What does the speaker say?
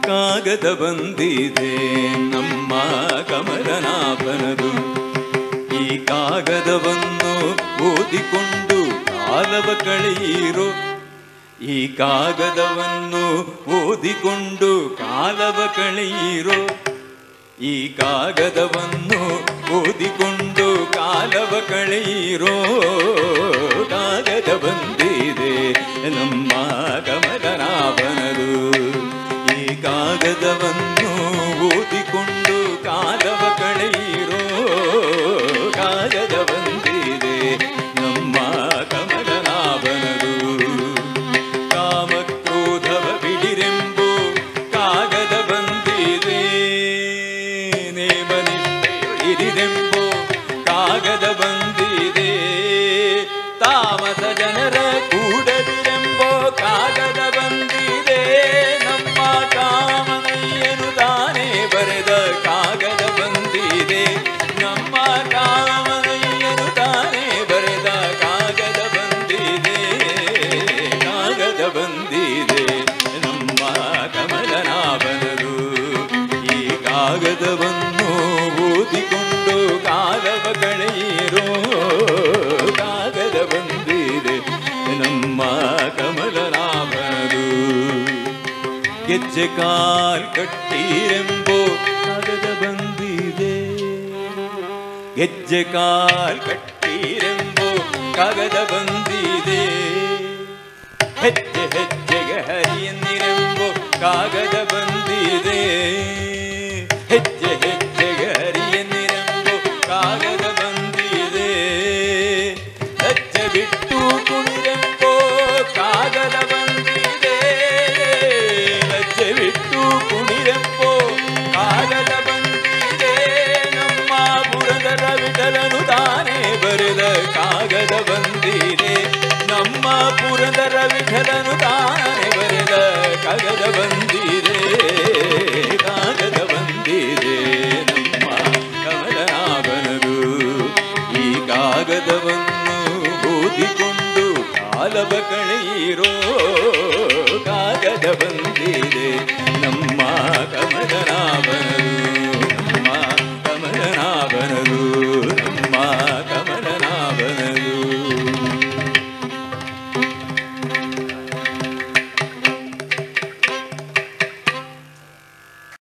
ಕಾಗದ ಬಂದಿದೆ ನಮ್ಮ ಕಮಲನಾಭನದು ಈ ಕಾಗದವನ್ನು ಓದಿಕೊಂಡು ಕಾಲವ ಕಳೆಯಿರೋ ಈ ಕಾಗದವನ್ನು ಓದಿಕೊಂಡು ಕಾಲವ ಕಳೆಯಿರೋ ಈ ಕಾಗದವನ್ನು ಓದಿಕೊಂಡು ಕಾಲವ ಕಳೆಯಿರೋ ಕಾಗದ ಬಂದಿದೆ ನಮ್ಮ ಕಮಲನಾಭನದು ಈ ಕಾಗದವನ್ನು ಓದಿಕೊಂಡು ಕಾಲವ ಕಳೆಯಿರೋ ಕಾಗದ ಬಂದಿದೆ ನಮ್ಮ ಕಮಲನಾಭನದು ಕಾಮಕ್ರೋಧವ ಬಿಡಿರೆಂಬು ಕಾಗದ ಬಂದಿದೆ ನೇಮನಿಷ್ಠೆಯೊಳಿರಿರೆಂಬು ಕಾಗದ ಬಂದಿದೆ ತಾಮಸ ಜನರ ಕೂಡದಿರೆಂಬೋ ಕಾಗದ ಬಂದಿದೆ ನಮ್ಮ ಕಾಮನಯ್ಯನು ತಾನೇ ಬರೆದ ಕಾಗದ ಬಂದಿದೆ ನಮ್ಮ ಕಾಮನಯ್ಯನು ತಾನೇ ಬರೆದ ಕಾಗದ ಬಂದಿದೆ ಕಾಗದ ಬಂದಿದೆ ನಮ್ಮ ಕಮಲನಾಭನದು ಈ ಕಾಗದವನ್ನು ಓದಿಕೊಂಡು ಕಾಲವ ಕಳೆಯಿರೋ ಕಾಗದ ಬಂದಿದೆ ನಮ್ಮ ಕಮಲನಾಭನದು ಗೆಜ್ಜೆ ಕಾಲ್ ಕಟ್ಟೀರೆಂಬೋ ಕಾಗದ ಬಂದಿದೆ ಗೆಜ್ಜೆ ಕಾಲ್ ಕಟ್ಟೀರೆಂಬೋ ಕಾಗದ ಬಂದಿದೆ ಹೆಜ್ಜೆ ಹೆಜ್ಜೆಗೆ ಹರಿಯನ್ನಿರೆಂಬೋ ಕಾಗದ ಬಂದಿದೆ ಹೆಜ್ಜೆ ಹೆಜ್ಜೆಗೆ ಹರಿಯನ್ನಿರೆಂಬೋ ಕಾಗದ ಬಂದಿದೆ ಹೆಜ್ಜೆ ಬಿಟ್ಟು ಕುಣಿರೆಂಬೋ ಕಾಗದ ಬಂದಿದೆ ಹೆಜ್ಜೆ ಬಿಟ್ಟು ಕುಣಿರೆಂಬೋ ಕಾಗದ ಬಂದಿದೆ ನಮ್ಮ ಪುರದರ ವಿಠಲನು ತಾನೇ ಬರೆದ ಕಾಗದ ಬಂದಿದೆ ನಮ್ಮ ಪುರದರ ವಿಠಲನು ತಾನೇ ಬರೆದ ಕಾಗದ ಬಂದಿದೆ ಕಾಗದ ಬಂದಿದೆ ನಮ್ಮ ಕಮಲನಾಭನದು ಈ ಕಾಗದವನ್ನು ಓದಿಕೊಂಡು ಕಾಲವ ಕಳೆಯಿರೋ ಕಾಗದ ಬಂದಿದೆ ನಮ್ಮ ಕಮಲನಾಭನದು